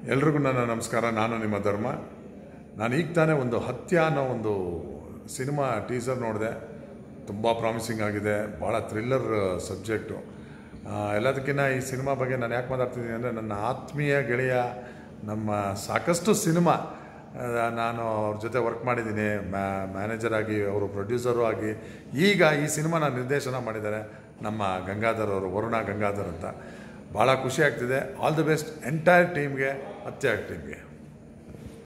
ಎಲ್ರಿಗೂ ನನ್ನ ನಮಸ್ಕಾರ ನಾನು ನಿಮ್ಮ ಧರ್ಮ ನಾನು ಈಗ ತಾನೇ ಒಂದು ಹತ್ಯ ಅನ್ನೋ ಒಂದು ಸಿನಿಮಾ ಟೀಸರ್ ನೋಡಿದೆ ತುಂಬ ಪ್ರಾಮಿಸಿಂಗ್ ಆಗಿದೆ ಭಾಳ ಥ್ರಿಲ್ಲರ್ ಸಬ್ಜೆಕ್ಟು ಎಲ್ಲದಕ್ಕಿಂತ ಈ ಸಿನಿಮಾ ಬಗ್ಗೆ ನಾನು ಯಾಕೆ ಮಾತಾಡ್ತಿದ್ದೀನಿ ಅಂದರೆ ನನ್ನ ಆತ್ಮೀಯ ಗೆಳೆಯ ನಮ್ಮ ಸಾಕಷ್ಟು ಸಿನಿಮಾ ಆ, ನಾನು ಅವ್ರ ಜೊತೆ ವರ್ಕ್ ಮಾಡಿದ್ದೀನಿ ಮ್ಯಾನೇಜರ್ ಆಗಿ ಅವರು ಪ್ರೊಡ್ಯೂಸರು ಆಗಿ ಈಗ ಈ ಸಿನಿಮಾನ ನಿರ್ದೇಶನ ಮಾಡಿದ್ದಾರೆ ನಮ್ಮ ಗಂಗಾಧರ್ ಅವರು ವರುಣ ಗಂಗಾಧರ್ ಅಂತ ಭಾಳ ಖುಷಿ ಆಗ್ತಿದೆ ಆಲ್ ದಿ ಬೆಸ್ಟ್ ಎಂಟೈರ್ ಟೀಮ್ಗೆ ಹತ್ಯೆ ಟೀಮ್ಗೆ